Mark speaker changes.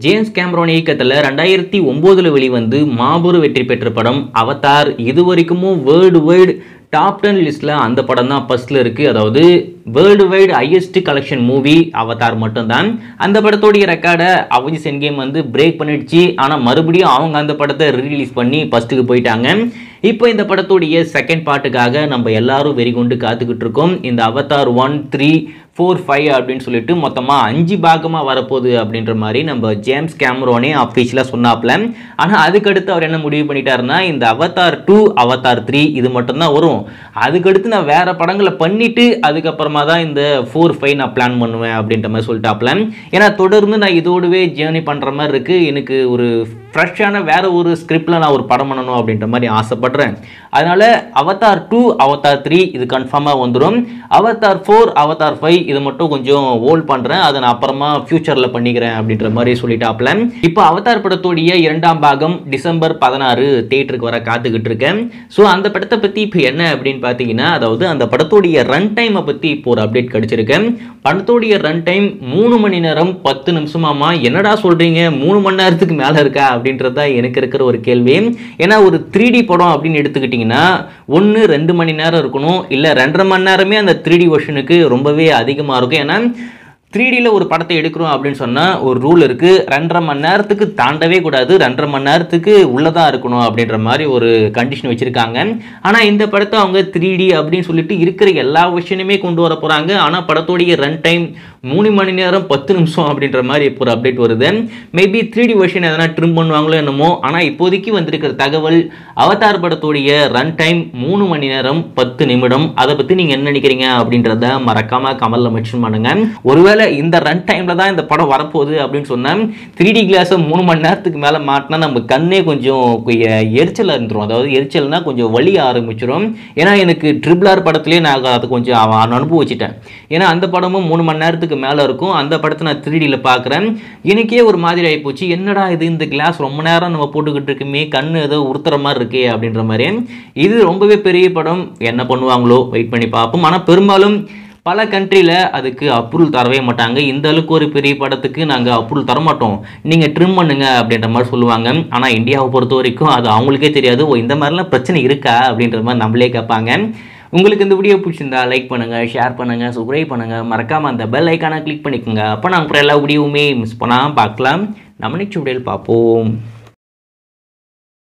Speaker 1: James Cameron இயக்கத்தில் ரெண்டாயிரத்தி ஒம்போதில் வெளிவந்து மாபெரும் வெற்றி பெற்ற படம் அவதார் இது வரைக்கும் வேர்ல்டு வைடு டாப் டென் லிஸ்ட்டில் அந்த படம் தான் ஃபஸ்ட்டில் இருக்குது அதாவது world wide highest collection movie Avatar மட்டும்தான் அந்த படத்தோடைய ரெக்கார்டை அவஞ்சிஸ் என் கேம் வந்து பிரேக் பண்ணிடுச்சு ஆனால் மறுபடியும் அவங்க அந்த படத்தை ரிலீஸ் பண்ணி ஃபஸ்ட்டுக்கு போயிட்டாங்க இப்போ இந்த படத்துடைய செகண்ட் பார்ட்டுக்காக நம்ம எல்லாரும் வெறி கொண்டு காத்துக்கிட்டு இருக்கோம் இந்த Avatar one three four five அப்படின்னு சொல்லிட்டு மொத்தமாக அஞ்சு பாகமாக வரப்போகுது அப்படின்ற மாதிரி நம்ம ஜேம்ஸ் கேமரோனே அஃபீஷியலாக சொன்னாப்ல ஆனால் அதுக்கடுத்து அவர் என்ன முடிவு பண்ணிட்டாருன்னா இந்த அவதார் டூ அவதார் த்ரீ இது மட்டும்தான் வரும் அதுக்கடுத்து நான் வேற படங்களை பண்ணிட்டு அதுக்கப்புறமா தான் இந்த ஃபோர் ஃபைவ் நான் பிளான் பண்ணுவேன் அப்படின்ற மாதிரி சொல்லிட்டாப்ல ஏன்னா தொடர்ந்து நான் இதோடவே ஜேர்னி பண்ணுற மாதிரி இருக்குது எனக்கு ஒரு ஃப்ரெஷ்ஷான வேற ஒரு ஸ்கிரிப்டில் நான் ஒரு படம் பண்ணணும் அப்படின்ற மாதிரி ஆசைப்படுறேன் அதனால அவதார் டூ அவதார் த்ரீ இது கன்ஃபார்மாக வந்துடும் அவதார் ஃபோர் அவதார் ஃபைவ் இது மட்டும் கொஞ்சம் ஹோல்ட் பண்ணுறேன் அதை நான் அப்புறமா ஃபியூச்சரில் பண்ணிக்கிறேன் அப்படின்ற மாதிரி சொல்லிட்டாப்ல இப்போ அவதார் படத்துடைய இரண்டாம் பாகம் டிசம்பர் பதினாறு தேட்டருக்கு வர காத்துக்கிட்டு இருக்கேன் ஸோ அந்த படத்தை பற்றி இப்போ என்ன அப்படின்னு பார்த்தீங்கன்னா அதாவது அந்த படத்துடைய ரன் டைமை பற்றி இப்போ ஒரு அப்டேட் கிடச்சிருக்கேன் படத்துடைய ரன் டைம் மூணு மணி நேரம் பத்து நிமிஷமாமா என்னடா சொல்கிறீங்க மூணு மணி நேரத்துக்கு மேலே இருக்கா அப்படின்றது தான் எனக்கு இருக்கிற ஒரு கேள்வி ஏன்னா ஒரு த்ரீ டி படம் அப்படின்னு எடுத்துக்கிட்டிங்கன்னா ஒன்று ரெண்டு மணி நேரம் இருக்கணும் இல்லை ரெண்டரை மணி நேரமே அந்த த்ரீ டி வெர்ஷனுக்கு ரொம்பவே அதிகமாக இருக்கும் ஏன்னா த்ரீ டியில் ஒரு படத்தை எடுக்கிறோம் அப்படின்னு சொன்னால் ஒரு ரூல் இருக்குது ரெண்டரை மணி நேரத்துக்கு தாண்டவே கூடாது ரெண்டரை மணி நேரத்துக்கு உள்ளதாக இருக்கணும் அப்படின்ற மாதிரி ஒரு கண்டிஷன் வச்சுருக்காங்க ஆனால் இந்த படத்தை அவங்க த்ரீ டி அப்படின்னு சொல்லிட்டு இருக்கிற எல்லா விஷயனுமே கொண்டு வர போகிறாங்க ஆனால் படத்தோடைய ரன் டைம் மூணு மணி நேரம் பத்து நிமிஷம் அப்படின்ற மாதிரி இப்போ ஒரு அப்டேட் வருது மேபி த்ரீ டி வெர்ஷன் எதனா ட்ரிம் பண்ணுவாங்களோ என்னமோ ஆனால் இப்போதைக்கு வந்திருக்கிற தகவல் அவதார் படத்துடைய ரன் டைம் மூணு மணி நேரம் பத்து நிமிடம் அதை பற்றி நீங்கள் என்ன நினைக்கிறீங்க அப்படின்றத மறக்காமல் கமலில் மென்ஷன் பண்ணுங்க ஒருவேளை இந்த ரன் டைமில் தான் இந்த படம் வரப்போகுது அப்படின்னு சொன்னால் த்ரீ டி கிளாஸை மூணு மணி நேரத்துக்கு மேலே மாட்டினா நம்ம கண்ணே கொஞ்சம் எ- எரிச்சலா இருந்துரும் அதாவது எரிச்சல்னா கொஞ்சம் வலி ஆரம்பிச்சிடும் ஏன்னா எனக்கு ட்ரிபிள் ஆர் படத்துலேயே நான் அதை கொஞ்சம் அவ- அனுபவிச்சிட்டேன் ஏன்னா அந்த படமும் மூணு மணி நேரத்துக்கு மேலே இருக்கும் அந்த படத்தை நான் த்ரீ டியில் பார்க்குறேன் எனக்கே ஒரு மாதிரி ஆகிப்போச்சு என்னடா இது இந்த கிளாஸ் ரொம்ப நேரம் நம்ம போட்டுக்கிட்டு இருக்குமே கண்ணு ஏதோ உறுத்துற மாதிரி இருக்கே அப்படின்ற மாதிரி இது ரொம்பவே பெரிய படம் என்ன பண்ணுவாங்களோ வெயிட் பண்ணி பார்ப்போம் ஆனால் பெரும்பாலும் பல கண்ட்ரியில் அதுக்கு அப்ரூவல் தரவே மாட்டாங்க இந்த அளவுக்கு ஒரு பெரிய படத்துக்கு நாங்கள் அப்ரூவல் தர மாட்டோம் நீங்கள் ட்ரிம் பண்ணுங்க அப்படின்ற மாதிரி சொல்லுவாங்க ஆனால் இந்தியாவை பொறுத்த வரைக்கும் அது அவங்களுக்கே தெரியாது ஓ இந்த மாதிரிலாம் பிரச்சனை இருக்கா அப்படின்ற மாதிரி நம்மளே கேட்பாங்க உங்களுக்கு இந்த வீடியோ பிடிச்சிருந்தா லைக் பண்ணுங்கள் ஷேர் பண்ணுங்கள் சப்ஸ்கிரைப் பண்ணுங்கள் மறக்காமல் அந்த பெல் ஐக்கானை கிளிக் பண்ணிக்கோங்க அப்போ நாங்கள் அப்புறம் எல்லா வீடியோவுமே மிஸ் பண்ணாமல் பார்க்கலாம் நம்ம நெக்ஸ்ட் வீடியோவில் பார்ப்போம்